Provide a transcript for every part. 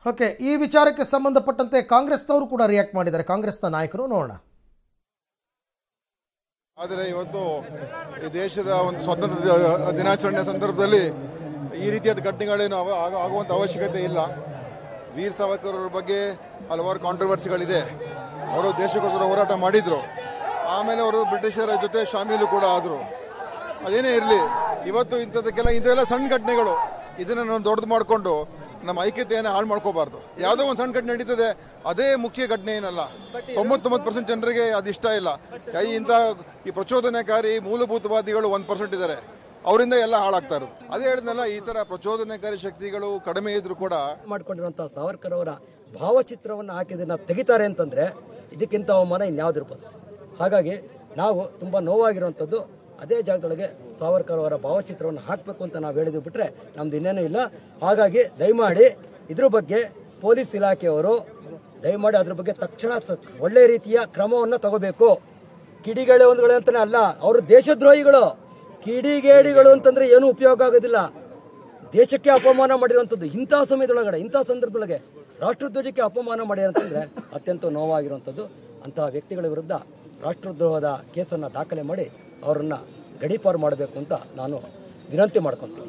okay ಈ ವಿಚಾರಕ್ಕೆ ಸಂಬಂಧಪಟ್ಟಂತೆ ಕಾಂಗ್ರೆಸ್ನವರು ಕೂಡ ರಿಯಾಕ್ಟ್ ಮಾಡಿದ್ದಾರೆ ಕಾಂಗ್ರೆಸ್ನ ನಾಯಕರು ನೋಡೋಣ ಆದರೆ ಇವತ್ತು ಈ ದೇಶದ ಒಂದು ಸ್ವಾತಂತ್ರ್ಯ ದ- ದಿನಾಚರಣೆ ಸಂದರ್ಭದಲ್ಲಿ ಈ ರೀತಿಯಾದ ಘಟನೆಗಳೇನು ಅವ- ಆಗ- ಆಗುವಂಥ ಅವಶ್ಯಕತೆ ಇಲ್ಲ ವೀರ್ ಸಾವರ್ಕರ್ ಅವ್ರ ಬಗ್ಗೆ ಹಲವಾರು ಕಾಂಟ್ರವರ್ಸಿಗಳಿದೆ ಅವರು ದೇಶಕ್ಕೋಸ್ಕರ ಹೋರಾಟ ಮಾಡಿದ್ರು ಆಮೇಲೆ ಅವರು ಬ್ರಿಟಿಷರ ಜೊತೆ ಶಾಮೀಲು ಕೂಡ ಆದರು ಅದೇನೇ ಇರಲಿ ಇವತ್ತು ಇಂಥದಕ್ಕೆಲ್ಲ ಇದೆಲ್ಲ ಸಣ್ಣ ಘಟನೆಗಳು ಇದನ್ನ ನಾವು ದೊಡ್ಡದು ಮಾಡಿಕೊಂಡು ನಮ್ಮ ಐಕ್ಯತೆಯನ್ನು ಹಾಳು ಮಾಡ್ಕೋಬಾರ್ದು ಯಾವುದೋ ಒಂದು ಸಣ್ಣ ಘಟನೆ ನಡೀತದೆ ಅದೇ ಮುಖ್ಯ ಘಟನೆ ಏನಲ್ಲ ತೊಂಬತ್ತೊಂಬತ್ತು ಪರ್ಸೆಂಟ್ ಜನರಿಗೆ ಅದು ಇಷ್ಟ ಇಲ್ಲ ಈ ಇಂಥ ಈ ಪ್ರಚೋದನೆಕಾರಿ ಮೂಲಭೂತವಾದಿಗಳು ಒಂದು ಪರ್ಸೆಂಟ್ ಇದ್ದಾರೆ ಅವರಿಂದ ಎಲ್ಲ ಹಾಳಾಗ್ತಾ ಇರೋದು ಅದೇ ಹೇಳಿದ್ನಲ್ಲ ಈ ಥರ ಪ್ರಚೋದನೆಕಾರಿ ಶಕ್ತಿಗಳು ಕಡಿಮೆ ಇದ್ರೂ ಕೂಡ ಮಾಡ್ಕೊಂಡಿರುವಂಥ ಸಾವರ್ಕರ್ ಅವರ ಭಾವಚಿತ್ರವನ್ನು ಹಾಕಿದ್ದನ್ನು ತೆಗಿತಾರೆ ಅಂತಂದರೆ ಇದಕ್ಕಿಂತ ಅವಮಾನ ಇನ್ಯಾವುದಿರ್ಬೋದು ಹಾಗಾಗಿ ನಾವು ತುಂಬ ನೋವಾಗಿರುವಂಥದ್ದು ಅದೇ ಜಾಗದೊಳಗೆ ಸಾವರ್ಕರ್ ಅವರ ಭಾವಚಿತ್ರವನ್ನು ಹಾಕಬೇಕು ಅಂತ ನಾವು ಹೇಳಿದ್ವಿ ಬಿಟ್ಟರೆ ನಮ್ದು ಇನ್ನೇನೂ ಇಲ್ಲ ಹಾಗಾಗಿ ದಯಮಾಡಿ ಇದ್ರ ಬಗ್ಗೆ ಪೊಲೀಸ್ ಇಲಾಖೆಯವರು ದಯಮಾಡಿ ಅದ್ರ ಬಗ್ಗೆ ತಕ್ಷಣ ಸ- ಒಳ್ಳೆ ರೀತಿಯ ಕ್ರಮವನ್ನು ತಗೋಬೇಕು ಕಿಡಿಗೇಡಿ ಒಂದುಗಳು ಅಂತಲೇ ಅಲ್ಲ ಅವರು ದೇಶದ್ರೋಹಿಗಳು ಕಿಡಿಗೇಡಿಗಳು ಅಂತಂದ್ರೆ ಏನೂ ಉಪಯೋಗ ಆಗೋದಿಲ್ಲ ದೇಶಕ್ಕೆ ಅಪಮಾನ ಮಾಡಿರುವಂಥದ್ದು ಇಂಥ ಸಮಯದೊಳಗಡೆ ಇಂಥ ಸಂದರ್ಭದೊಳಗೆ ರಾಷ್ಟ್ರಧ್ವಜಕ್ಕೆ ಅಪಮಾನ ಮಾಡಿ ಅಂತಂದ್ರೆ ಅತ್ಯಂತ ನೋವಾಗಿರುವಂಥದ್ದು ಅಂತಹ ವ್ಯಕ್ತಿಗಳ ವಿರುದ್ಧ ರಾಷ್ಟ್ರದ್ರೋಹದ ಕೇಸನ್ನು ದಾಖಲೆ ಮಾಡಿ ಅವರನ್ನು ಗಡೀಪಾರು ಮಾಡಬೇಕು ಅಂತ ನಾನು ವಿನಂತಿ ಮಾಡ್ಕೊತೀನಿ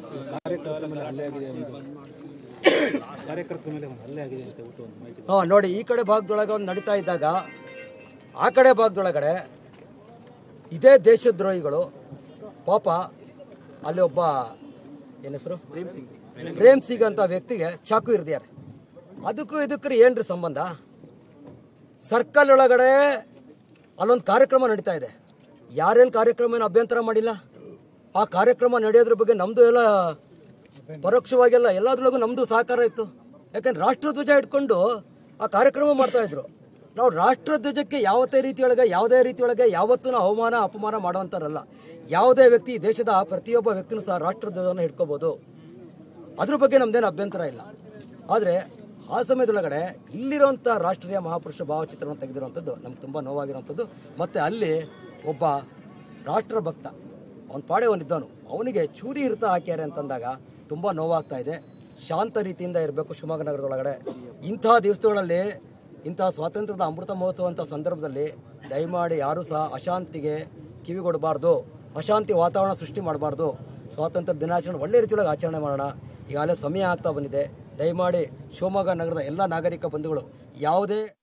ಕಾರ್ಯಕರ್ತರ ಮೇಲೆ ಒಂದು ಹಲ್ಲೆ ಆಗಿದೆ ಅಂತ ಹೇಳ್ಬಿಟ್ಟು ಒಂದು ಮಾಹಿತಿ ಹಾಂ ನೋಡಿ ಈ ಕಡೆ ಭಾಗದೊಳಗೆ ಒಂದು ನಡೀತಾ ಇದ್ದಾಗ ಆ ಕಡೆ ಭಾಗದೊಳಗಡೆ ಇದೇ ದೇಶದ್ರೋಹಿಗಳು ಪಾಪ ಅಲ್ಲಿ ಒಬ್ಬ ಏನ್ ಹೆಸರು ಪ್ರೇಮ್ ಸಿಂಗ್ ಅಂತ ವ್ಯಕ್ತಿಗೆ ಚಾಕು ಇರ್ದಿದ್ದಾರೆ ಅದಕ್ಕೂ ಇದಕ್ಕೂ ಏನ್ರಿ ಸಂಬಂಧ ಸರ್ಕಲ್ ಒಳಗಡೆ ಅಲ್ಲೊಂದು ಕಾರ್ಯಕ್ರಮ ನಡೀತಾ ಇದೆ ಯಾರೇನು ಕಾರ್ಯಕ್ರಮ ಏನು ಅಭ್ಯಂತರ ಮಾಡಿಲ್ಲ ಆ ಕಾರ್ಯಕ್ರಮ ನಡೆಯೋದ್ರ ಬಗ್ಗೆ ನಮ್ಮದು ಎಲ್ಲ ಪರೋಕ್ಷವಾಗೆಲ್ಲ ಎಲ್ಲದ್ರೊಳಗೂ ನಮ್ಮದು ಸಹಕಾರ ಇತ್ತು ಯಾಕಂದ್ರೆ ರಾಷ್ಟ್ರಧ್ವಜ ಇಟ್ಕೊಂಡು ಆ ಕಾರ್ಯಕ್ರಮ ಮಾಡ್ತಾ ಇದ್ರು ನಾವು ರಾಷ್ಟ್ರಧ್ವಜಕ್ಕೆ ಯಾವತ್ತೇ ರೀತಿಯೊಳಗೆ ಯಾವುದೇ ರೀತಿಯೊಳಗೆ ಯಾವತ್ತೂ ನಾವು ಅವಮಾನ ಅಪಮಾನ ಮಾಡುವಂಥರಲ್ಲ ಯಾವುದೇ ವ್ಯಕ್ತಿ ಈ ದೇಶದ ಪ್ರತಿಯೊಬ್ಬ ವ್ಯಕ್ತಿನೂ ಸಹ ರಾಷ್ಟ್ರಧ್ವಜವನ್ನು ಹಿಡ್ಕೋಬೋದು ಅದ್ರ ಬಗ್ಗೆ ನಮ್ದೇನು ಅಭ್ಯಂತರ ಇಲ್ಲ ಆದರೆ ಆ ಸಮಯದೊಳಗಡೆ ಇಲ್ಲಿರುವಂಥ ರಾಷ್ಟ್ರೀಯ ಮಹಾಪುರುಷ ಭಾವಚಿತ್ರವನ್ನು ತೆಗೆದಿರುವಂಥದ್ದು ನಮ್ಗೆ ತುಂಬ ನೋವಾಗಿರುವಂಥದ್ದು ಮತ್ತು ಅಲ್ಲಿ ಒಬ್ಬ ರಾಷ್ಟ್ರ ಭಕ್ತ ಅವನ ಪಾಡೆ ಅವನಿದ್ದವನು ಅವನಿಗೆ ಚೂರಿ ಇರ್ತ ಹಾಕ್ಯಾರೆ ಅಂತಂದಾಗ ತುಂಬ ನೋವಾಗ್ತಾ ಇದೆ ಶಾಂತ ರೀತಿಯಿಂದ ಇರಬೇಕು ಶಿವಮೊಗ್ಗ ನಗರದೊಳಗಡೆ ಇಂಥ ದಿವಸಗಳಲ್ಲಿ ಇಂಥ ಸ್ವಾತಂತ್ರ್ಯದ ಅಮೃತ ಮಹೋತ್ಸವ ಅಂತ ಸಂದರ್ಭದಲ್ಲಿ ದಯಮಾಡಿ ಯಾರೂ ಸಹ ಅಶಾಂತಿಗೆ ಕಿವಿಗೊಡಬಾರ್ದು ಅಶಾಂತಿ ವಾತಾವರಣ ಸೃಷ್ಟಿ ಮಾಡಬಾರ್ದು ಸ್ವಾತಂತ್ರ್ಯ ದಿನಾಚರಣೆ ಒಳ್ಳೆ ರೀತಿಯೊಳಗೆ ಆಚರಣೆ ಮಾಡೋಣ ಈಗಾಗಲೇ ಸಮಯ ಆಗ್ತಾ ಬಂದಿದೆ ದಯಮಾಡಿ ಶಿವಮೊಗ್ಗ ನಗರದ ಎಲ್ಲ ನಾಗರಿಕ ಬಂಧುಗಳು ಯಾವುದೇ